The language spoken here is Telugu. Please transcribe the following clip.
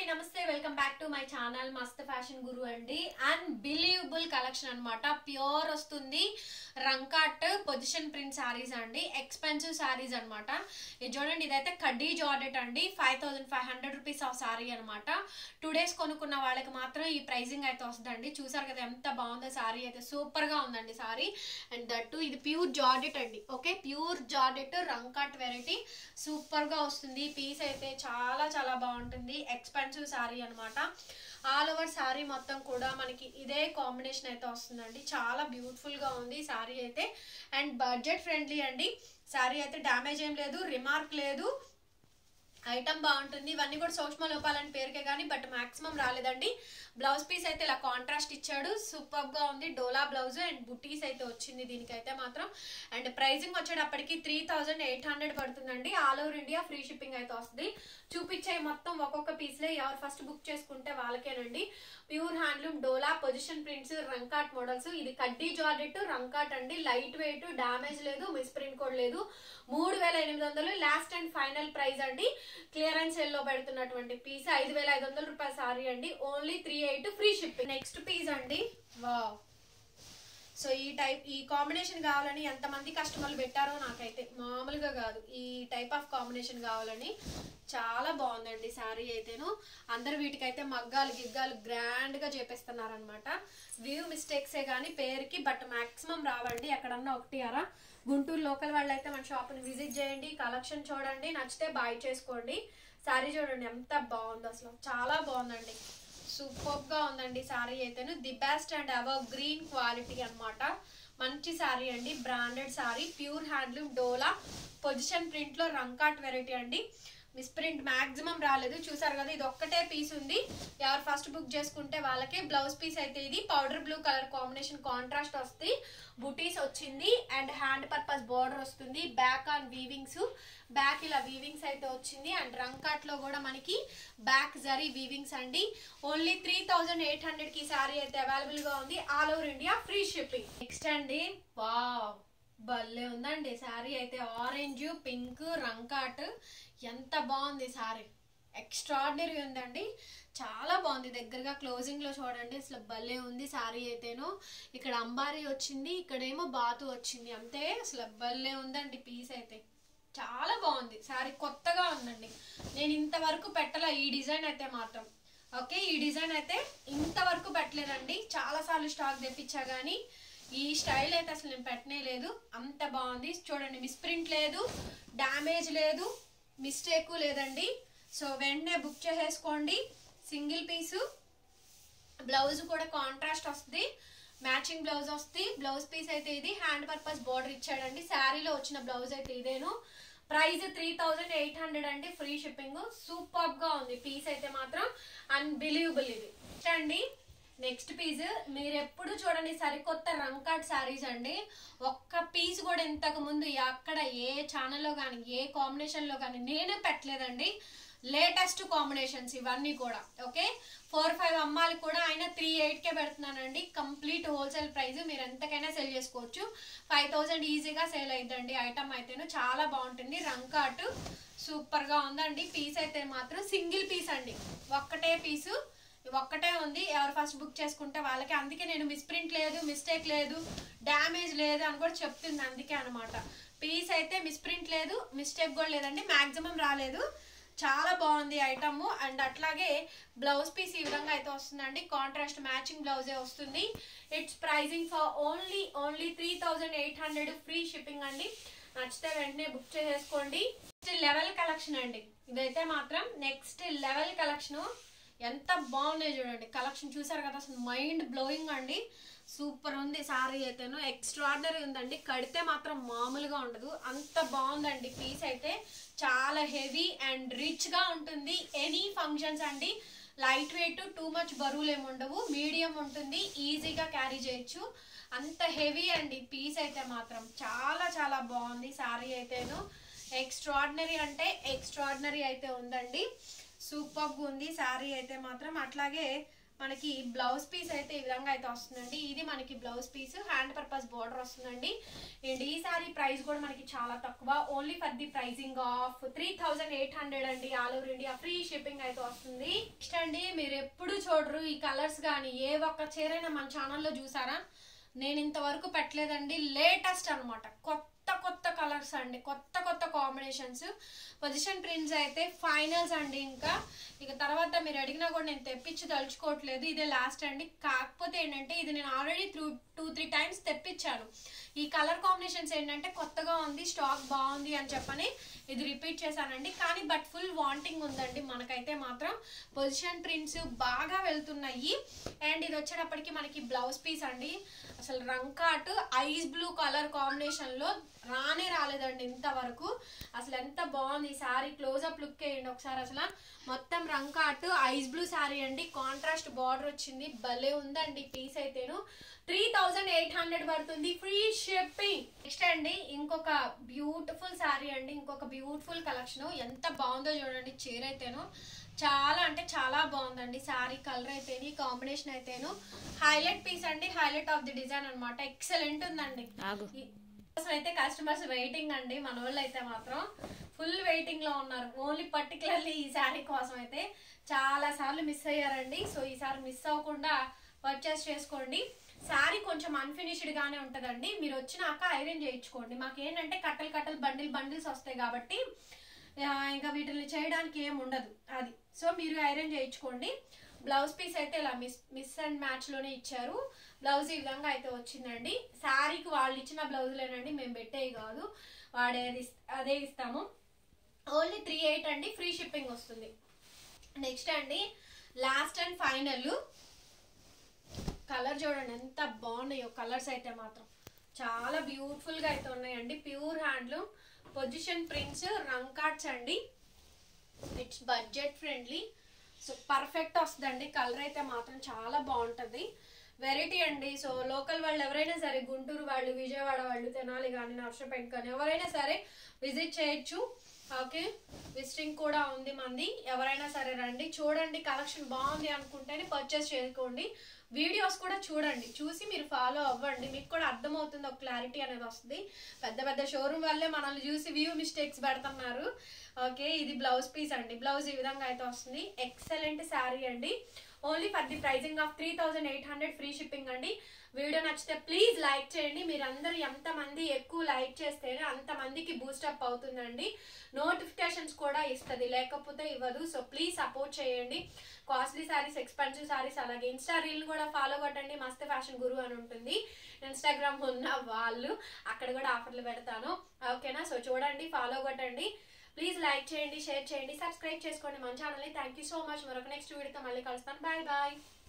అండి నమస్తే welcome back to my channel Mast fashion guru అండి అన్బిలీవబుల్ కలెక్షన్ అన్నమాట ప్యూర్ వస్తుంది రంకాట్ పొజిషన్ ప్రింట్ శారీస్ అండి ఎక్స్పెన్సివ్ శారీస్ అన్నమాట ఇది చూడండి ఇదైతే కడ్డీ జార్డెట్ అండి five thousand five hundred rupees ఆ శారీ అనమాట టూ డేస్ కొనుక్కున్న వాళ్ళకి మాత్రం ఈ ప్రైజింగ్ అయితే వస్తుందండి చూసారు కదా ఎంత బాగుందో శారీ అయితే సూపర్ గా ఉందండి శారీ అండ్ దట్టు ఇది ప్యూర్ జార్డెట్ అండి okay pure georgette rangkat variety super గా వస్తుంది పీస్ అయితే చాలా చాలా బాగుంటుంది ఎక్స్పెన్సివ్ శారీ అన్నమాట ఆల్ ఓవర్ శారీ మొత్తం కూడా మనకి ఇదే కాంబినేషన్ అయితే వస్తుందండి చాలా బ్యూటిఫుల్ గా ఉంది శారీ అయితే అండ్ బడ్జెట్ ఫ్రెండ్లీ అండి శారీ అయితే డ్యామేజ్ ఏం లేదు రిమార్క్ లేదు ఐటమ్ బాగుంటుంది ఇవన్నీ కూడా సూక్ష్మ లోపాలని పేరుకే కానీ బట్ మాక్సిమం రాలేదండి బ్లౌజ్ పీస్ అయితే ఇలా కాంట్రాస్ట్ ఇచ్చాడు సూపర్ గా ఉంది డోలా బ్లౌజ్ అండ్ బుటీస్ అయితే వచ్చింది దీనికైతే మాత్రం అండ్ ప్రైజింగ్ వచ్చేటప్పటికి త్రీ థౌజండ్ ఎయిట్ హండ్రెడ్ పడుతుందండి all over India free shipping అయితే వస్తుంది చూపించే మొత్తం ఒక్కొక్క పీస్లే ఎవరు ఫస్ట్ బుక్ చేసుకుంటే వాళ్ళకేనండి pure handloom Dola position prints rangkat models ఇది కడ్డీ జార్డెట్ రంకాట్ అండి లైట్ వెయిట్ డామేజ్ లేదు మిస్ ప్రింట్ కూడా లేదు మూడు వేల ఎనిమిది వందలు లాస్ట్ అండ్ ఫైనల్ ప్రైస్ అండి క్లియరెన్స్ సెల్ లో పెడుతున్నటువంటి పీస్ ఐదు వేల ఐదు వందల రూపాయల సారీ అండి only three eight free shipping next piece అండి వావ్ సో ఈ టైప్ ఈ కాంబినేషన్ కావాలని ఎంతమంది కస్టమర్లు పెట్టారో నాకైతే మామూలుగా కాదు ఈ టైప్ ఆఫ్ కాంబినేషన్ కావాలని చాలా బాగుందండి శారీ అయితేను అందరు వీటికైతే మగ్గాలు గిగ్గాలు గ్రాండ్ గా చేపిస్తున్నారనమాట వ్యూ మిస్టేక్సే కానీ పేరుకి బట్ మాక్సిమం రావండి ఎక్కడన్నా ఒకటి అరా గుంటూరు లోకల్ వాళ్ళు అయితే మన షాప్ని విజిట్ చేయండి కలెక్షన్ చూడండి నచ్చితే బాయ్ చేసుకోండి శారీ చూడండి ఎంత బాగుందో అసలు చాలా బాగుందండి సూపర్ గా ఉందండి శారీ అయితేను the best and above green quality అన్నమాట మంచి శారీ అండి branded sari pure handloom Dola position print లో రంకాట్ వెరైటీ అండి మిస్ ప్రింట్ మాక్సిమం రాలేదు చూసారు కదా ఇది ఒక్కటే పీస్ ఉంది ఎవరు ఫస్ట్ బుక్ చేసుకుంటే వాళ్ళకి బ్లౌజ్ పీస్ అయితే ఇది powder blue colour combination contrast వస్తుంది బుటీస్ వచ్చింది అండ్ హ్యాండ్ పర్పస్ బార్డర్ వస్తుంది బ్యాక్ ఆన్ వీవింగ్స్ బ్యాక్ ఇలా వీవింగ్స్ అయితే వచ్చింది అండ్ రంకాట్ లో కూడా మనకి బ్యాక్ జరీ వీవింగ్స్ అండి only three thousand eight hundred కి సారీ అయితే అవైలబుల్ గా ఉంది all over India free shipping next అండి వావ్ భలే ఉందండి శారీ అయితే ఆరెంజ్ పింక్ రంకాట్ ఎంత బాగుంది శారీ ఎక్స్ట్రాడినరీ ఉందండి చాలా బాగుంది దగ్గరగా క్లోజింగ్ లో చూడండి అసలు భలే ఉంది శారీ అయితేను ఇక్కడ అంబారీ వచ్చింది ఇక్కడేమో బాతు వచ్చింది అంతే అసలు భలే ఉందండి పీస్ అయితే చాలా బాగుంది శారీ కొత్తగా ఉందండి నేను ఇంతవరకు పెట్టాల ఈ డిజైన్ అయితే మాత్రం ఓకే ఈ డిజైన్ అయితే ఇంతవరకు పెట్టలేదండి చాలా సార్లు స్టాక్ తెప్పించా కానీ ఈ స్టైల్ అయితే అసలు నేను పెట్టనే లేదు అంత బాగుంది చూడండి మిస్ప్రింట్ లేదు డ్యామేజ్ లేదు మిస్టేక్ లేదండి సో వెంటనే బుక్ చేసేసుకోండి సింగిల్ పీసు బ్లౌజ్ కూడా కాంట్రాస్ట్ వస్తుంది మ్యాచింగ్ బ్లౌజ్ వస్తుంది బ్లౌజ్ పీస్ అయితే ఇది హ్యాండ్ పర్పస్ బార్డర్ ఇచ్చాడండి శారీలో వచ్చిన బ్లౌజ్ అయితే ఇదేను price three thousand eight hundred అండి ఫ్రీ షిప్పింగ్ సూపర్ గా ఉంది పీస్ అయితే మాత్రం అన్బిలీవబుల్ ఇది అండి నెక్స్ట్ పీస్ మీరు ఎప్పుడు చూడండి సరికొత్త రంకాట్ శారీస్ అండి ఒక్క పీస్ కూడా ఇంతకు ముందు అక్కడ ఏ ఛానల్లో కానీ ఏ కాంబినేషన్లో కానీ నేనే పెట్టలేదండి లేటెస్ట్ కాంబినేషన్స్ ఇవన్నీ కూడా ఓకే ఫోర్ ఫైవ్ అమ్మాలి కూడా ఆయన త్రీ ఎయిట్కే పెడుతున్నానండి కంప్లీట్ హోల్సేల్ ప్రైస్ మీరు ఎంతకైనా సెల్ చేసుకోవచ్చు ఫైవ్ థౌజండ్ ఈజీగా సేల్ అయిద్దండి ఐటమ్ అయితేను చాలా బాగుంటుంది రంకాట్ సూపర్గా ఉందండి పీస్ అయితే మాత్రం సింగిల్ పీస్ అండి ఒక్కటే పీసు ఒక్కటే ఉంది ఎవరు ఫస్ట్ బుక్ చేసుకుంటే వాళ్ళకి అందుకే నేను మిస్ప్రింట్ లేదు మిస్టేక్ లేదు డ్యామేజ్ లేదు అని కూడా చెప్తుంది అందుకే అనమాట పీస్ అయితే మిస్ప్రింట్ లేదు మిస్టేక్ కూడా లేదండి మాక్సిమం రాలేదు చాలా బాగుంది ఐటమ్ అండ్ అట్లాగే బ్లౌజ్ పీస్ ఈ విధంగా అయితే వస్తుందండి కాంట్రాస్ట్ మ్యాచింగ్ బ్లౌజే వస్తుంది it's pricing for only only three thousand eight hundred free shipping అండి నచ్చితే వెంటనే బుక్ చేసేసుకోండి నెక్స్ట్ లెవెల్ కలెక్షన్ అండి ఇదైతే మాత్రం నెక్స్ట్ లెవెల్ కలెక్షన్ ఎంత బాగున్నాయి చూడండి కలెక్షన్ చూసారు కదా అసలు మైండ్ బ్లోయింగ్ అండి సూపర్ ఉంది సారీ అయితేను ఎక్స్ట్రాడినరీ ఉందండి కడితే మాత్రం మామూలుగా ఉండదు అంత బాగుందండి పీస్ అయితే చాలా హెవీ అండ్ రిచ్ గా ఉంటుంది ఎనీ ఫంక్షన్స్ అండి లైట్ వెయిట్ టూ మచ్ బరువులు ఏమి ఉండవు మీడియం ఉంటుంది ఈజీగా క్యారీ చేయొచ్చు అంత హెవీ అండి పీస్ అయితే మాత్రం చాలా చాలా బాగుంది సారీ అయితేను ఎక్స్ట్రాడినరీ అంటే ఎక్స్ట్రాడినరీ అయితే ఉందండి సూపర్ ఉంది శారీ అయితే మాత్రం అట్లాగే మనకి బ్లౌజ్ పీస్ అయితే ఈ విధంగా అయితే వస్తుందండి ఇది మనకి blouse piece hand purpose border వస్తుందండి అండ్ ఈ సారీ ప్రైస్ కూడా మనకి చాలా తక్కువ only for the pricing of three thousand eight hundred అండి all over India free shipping అయితే వస్తుంది నెక్స్ట్ అండి మీరు ఎప్పుడు చూడరు ఈ కలర్స్ కానీ ఏ ఒక్క చీరైనా మన ఛానల్లో చూసారా నేను ఇంతవరకు పెట్టలేదండి లేటెస్ట్ అన్నమాట కొత్త కొత్త కలర్స్ అండి కొత్త కొత్త కాంబినేషన్స్ పొజిషన్ ప్రింట్స్ అయితే ఫైనల్స్ అండి ఇంకా ఇక తర్వాత మీరు అడిగినా కూడా నేను తెప్పించి తలుచుకోవట్లేదు ఇదే లాస్ట్ అండి కాకపోతే ఏంటంటే ఇది నేను already through two three times తెప్పించాను ఈ కలర్ కాంబినేషన్స్ ఏంటంటే కొత్తగా ఉంది స్టాక్ బాగుంది అని చెప్పని ఇది రిపీట్ చేశానండి కానీ బట్ ఫుల్ వాంటింగ్ ఉందండి మనకైతే మాత్రం పొజిషన్ ప్రింట్స్ బాగా వెళ్తున్నాయి అండ్ ఇది వచ్చేటప్పటికి మనకి బ్లౌజ్ పీస్ అండి అసలు rangkat ice blue colour combination లో రానే రాలేదండి ఇంతవరకు అసలు ఎంత బాగుంది ఈ సారీ క్లోజ్అప్ లుక్ వేయండి ఒకసారి అసలు మొత్తం రంకాట్ ఐస్ బ్లూ సారీ అండి కాంట్రాస్ట్ బార్డర్ వచ్చింది భలే ఉందండి పీస్ అయితేను త్రీ థౌజండ్ ఎయిట్ హండ్రెడ్ పడుతుంది ఫ్రీ షిప్పింగ్ నెక్స్ట్ అండి ఇంకొక బ్యూటిఫుల్ సారీ అండి ఇంకొక బ్యూటిఫుల్ కలెక్షన్ ఎంత బాగుందో చూడండి చీర అయితేను చాలా అంటే చాలా బాగుందండి సారీ కలర్ అయితేని కాంబినేషన్ అయితేను హైలైట్ పీస్ అండి హైలైట్ ఆఫ్ ది డిజైన్ అనమాట ఎక్సలెంట్ ఉందండి ఆగు ఈ- కోసం అయితే కస్టమర్స్ వెయిటింగ్ అండి మన వాళ్ళు అయితే మాత్రం ఫుల్ వెయిటింగ్ లో ఉన్నారు ఓన్లీ పర్టికులర్లీ ఈ శారీ కోసం అయితే చాలా సార్లు మిస్ అయ్యారండి సో ఈసారి మిస్ అవ్వకుండా పర్చేస్ చేసుకోండి శారీ కొంచెం అన్ఫినిష్డ్ గానే ఉంటదండి మీరు వచ్చినాక ఐరన్ చేయించుకోండి మాకు ఏంటంటే కట్టలు కట్టలు బండిల్ బండిల్స్ వస్తాయి కాబట్టి ఆ, ఇంకా వీటిని చేయడానికి ఏం ఉండదు అది సో మీరు ఐరన్ చేయించుకోండి బ్లౌజ్ పీస్ అయితే ఇలా మిస్ మిస్ అండ్ మ్యాచ్ లోనే ఇచ్చారు బ్లౌజ్ ఈ విధంగా అయితే వచ్చిందండి శారీకి వాళ్ళు ఇచ్చిన బ్లౌజులేనండి మేము పెట్టేవి కాదు వాడేది ఇస్- అదే ఇస్తాము ఓన్లీ త్రీ ఎయిట్ అండి ఫ్రీ షిప్పింగ్ వస్తుంది నెక్స్ట్ అండి లాస్ట్ అండ్ ఫైనల్ కలర్ చూడండి ఎంత బాగున్నాయో కలర్స్ అయితే మాత్రం చాలా బ్యూటిఫుల్ గా అయితే ఉన్నాయండి ప్యూర్ హ్యాండ్లూమ్ పొజిషన్ ప్రింట్స్ రంకాట్స్ అండి it's budget friendly so perfect వస్తుందండి కలర్ అయితే మాత్రం చాలా బాగుంటుంది వెరైటీ అండి సో లోకల్ వాళ్ళు ఎవరైనా సరే గుంటూరు వాళ్ళు విజయవాడ వాళ్ళు తెనాలి కానీ నర్సపేట కానీ ఎవరైనా సరే విజిట్ చేయొచ్చు ఓకే విజిటింగ్ కూడా ఉంది మంది ఎవరైనా సరే రండి చూడండి కలెక్షన్ బాగుంది అనుకుంటేనే పర్చేస్ చేసుకోండి వీడియోస్ కూడా చూడండి చూసి మీరు ఫాలో అవ్వండి మీకు కూడా అర్థమవుతుంది ఒక క్లారిటీ అనేది వస్తుంది పెద్ద పెద్ద షోరూమ్ వల్లే మనల్ని చూసి వ్యూ మిస్టేక్స్ పెడుతున్నారు ఓకే ఇది బ్లౌజ్ పీస్ అండి బ్లౌజ్ ఈ విధంగా అయితే వస్తుంది ఎక్సలెంట్ శారీ అండి only for the pricing of three thousand eight hundred free shipping అండి వీడియో నచ్చితే ప్లీజ్ లైక్ చేయండి మీరందరూ ఎంతమంది ఎక్కువ లైక్ చేస్తేనే అంతమందికి బూస్టప్ అవుతుందండి నోటిఫికేషన్స్ కూడా ఇస్తుంది లేకపోతే ఇవ్వదు సో ప్లీజ్ సపోర్ట్ చేయండి కాస్ట్లీ సారీస్ ఎక్స్పెన్సివ్ సారీస్ అలాగే ఇన్స్టా రీల్ కూడా ఫాలో కొట్టండి మస్త్ ఫ్యాషన్ గురు అని ఉంటుంది ఇన్స్టాగ్రామ్ ఉన్న వాళ్ళు అక్కడ కూడా ఆఫర్లు పెడతాను ఓకేనా సో చూడండి ఫాలో కొట్టండి ప్లీజ్ లైక్ చేయండి షేర్ చేయండి సబ్స్క్రైబ్ చేసుకోండి మన ఛానల్ని థ్యాంక్ యూ సో మచ్ మరొక నెక్స్ట్ వీడియోతో మళ్ళీ కలుస్తాను బాయ్ బాయ్